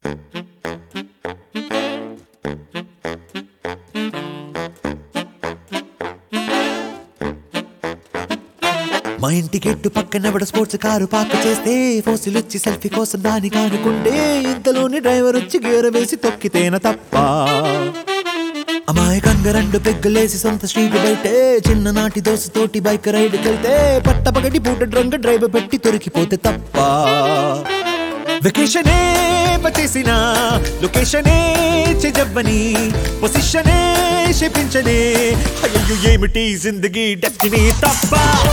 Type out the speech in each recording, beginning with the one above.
మా ఇంటి గెట్టు పక్కన ఎవడ స్పోర్ట్స్ కారు పార్క్ చేస్తే ఫోసిల్ వచ్చి సెల్ఫీ కోసం దాని కానుకుంటే ఇంతలోని డ్రైవర్ వచ్చి గేర వేసి తొక్కితేన తప్ప అమాయకంగా రెండు పెగ్గులేసి సొంత స్ట్రీట్ బయటే చిన్ననాటి దోశతోటి బైక్ రైడ్ కెళ్తే పట్టపగటి పూట డ్రంక్ డ్రైవ్ పెట్టి దొరికిపోతే తప్ప వెకేషనే పచేసిన లొకేషనే చెజవ్వని పొజిషనే శపించనే అయ్యో ఏమిటి జిందగీ డెస్టినీ తప్ప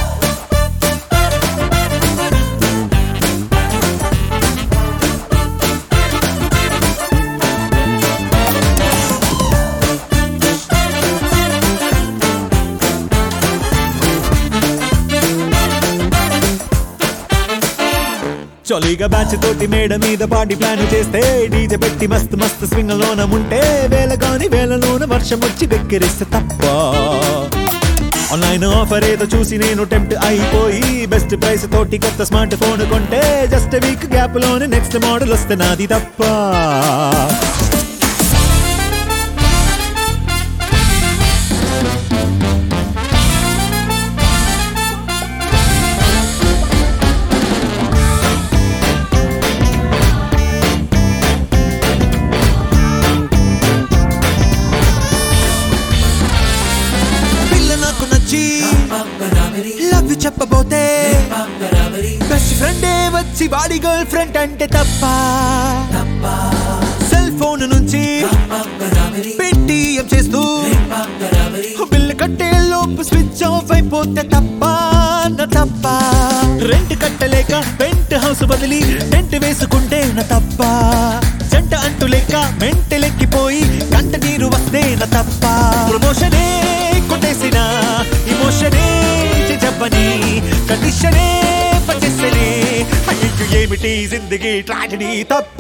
చొలిగా బ్యాచ్ తోటి మేడ మీద పార్టీ ప్లాన్ చేస్తే డీజే పెట్టి మస్తు మస్తు స్వింగ్ లోన ఉంటే వేల కాని వేలలోన వర్షం వచ్చి వెక్కిరిస్తే తప్ప ఆన్లైన్ ఆఫర్ ఏదో చూసి నేను టెంప్ట్ అయిపోయి బెస్ట్ ప్రైస్ తోటి కొత్త స్మార్ట్ ఫోన్ కొంటే జస్ట్ వీక్ గ్యాప్ లోనే నెక్స్ట్ మోడల్ వస్తే నాది తప్ప పిల్ల నాకు నచ్చి లవ్ యు చెప్పబోతే బెస్ట్ ఫ్రెండే వచ్చి వాడి గర్ల్ ఫ్రెండ్ అంటే తప్ప సెల్ ఫోన్ నుంచి పేటిఎం చేస్తూ బిల్లు కట్టే లోపు స్విచ్ ఆఫ్ అయిపోతే తప్ప నా తప్ప రెంట్ కట్టలేక పెంట్ హౌస్ బదిలి టెంట్ వేసుకుంటే నా తప్ప జంట అంటూ లేక మెంటలెక్కిపోయి కంట నీరు వస్తే నా తప్ప ప్రమోషనే కొట్టేసిన ఇమోషనే చెప్పని కండిషనే పచేసనే అయ్యో ఏమిటి జిందగీ ట్రాజడీ తప్ప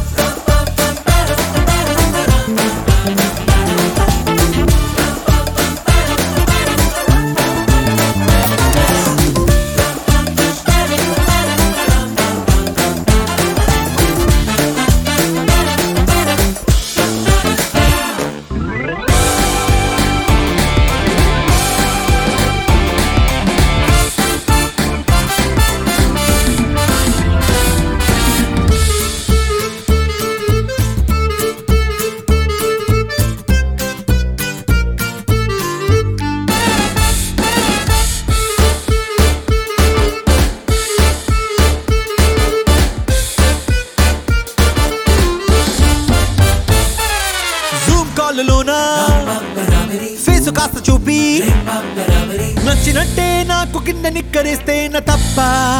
జూమ్ కాల్లోనా ఫేస్ కాస్త చూపి నచ్చినట్టే నాకు కింద నిక్కరేస్తే నా తప్ప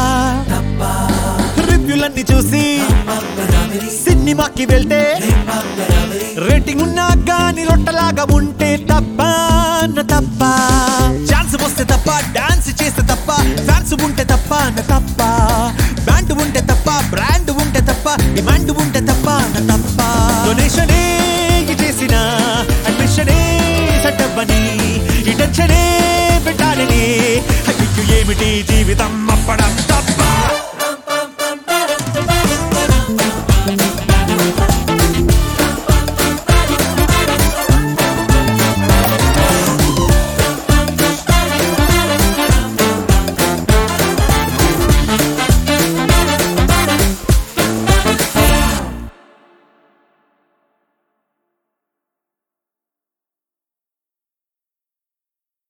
రివ్యూలన్నీ చూసి సినిమాకి వెళ్తే రేటింగ్ ఉన్నా గాని రొట్టలాగా ఉంటే తప్ప నా తప్ప ఛాన్స్ వస్తే తప్ప డాన్స్ చేస్తే తప్ప ఫ్యాన్స్ ఉంటే తప్ప నా తప్ప బ్యాండ్ ఉంటే తప్ప బ్రాండ్ ఉంటే తప్ప డిమాండ్ ఉంటే తప్ప నా తప్ప డొనేషనే చేసిన అడ్మిషనే సట్టవ్వని ఈ టెన్షనే పెట్టాలని అయ్యో ఏమిటి జీవితం అప్పడం తప్ప